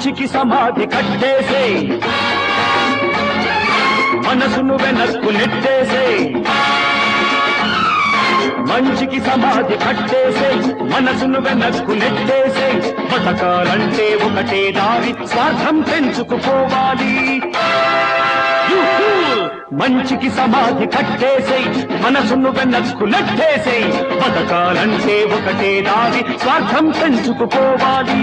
మంచికి సమాధి కట్టేసే మనసును వెనక్కు నెట్టేసే మంచికి సమాధి కట్టేసే మనసును వెనక్కు నెట్టేసే బతకాలంటే ఒకటే దారి స్వార్థం పెంచుకుపోవాలి యూహూ! మంచికి సమాధి కట్టేసే మనసును వెనక్కు నెట్టేసే బతకాలంటే ఒకటే దారి స్వార్థం పెంచుకుపోవాలి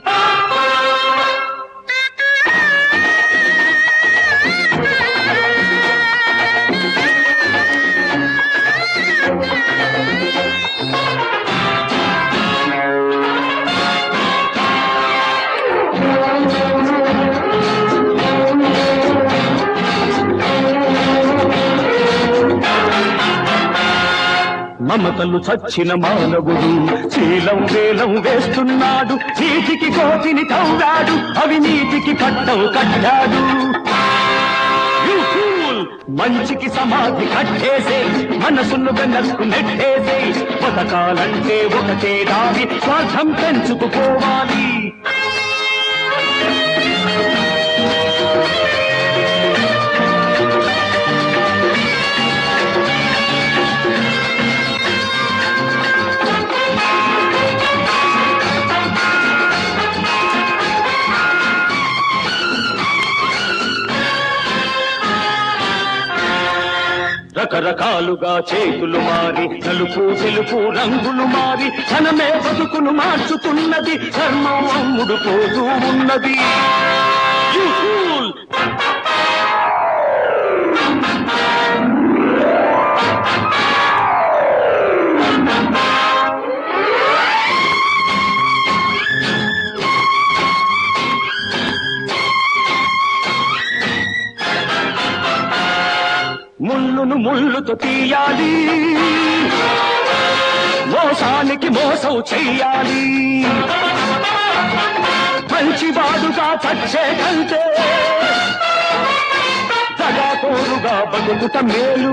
మమతలు చచ్చిన మానవుడు శీలం వేలం వేస్తున్నాడు నీతికి కోతిని తవ్వాడు అవినీతికి పట్టం కట్టాడు You fool! మంచికి సమాధి కట్టేసే మనసును వెనక్కు నెట్టేసే బతకాలంటే ఒకటే దారి స్వార్థం పెంచుకుపోవాలి రకరకాలుగా చేతులు మారి నలుపు తెలుపు రంగులు మారి ధనమే బతుకును మార్చుతున్నది ధర్మం అమ్ముడు పోతూ ఉన్నది You fool! ముళ్ళును ముళ్ళుతో తీయాలి మోసానికి మోసం చెయ్యాలి మంచివాడుగా చచ్చే కంటే దగాకోరుగా బతుకుట మేలు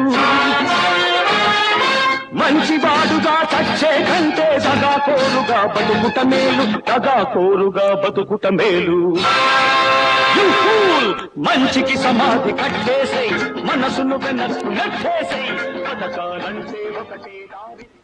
మంచివాడుగా చచ్చే కంటే దగాకోరుగా బతుకుట మేలు దగాకోరుగా బతుకుట మేలు You fool! మంచికి సమాధి కట్టేసే మనసును వెనక్కు నెట్టేసే బతకాలంటే ఒకటే దారి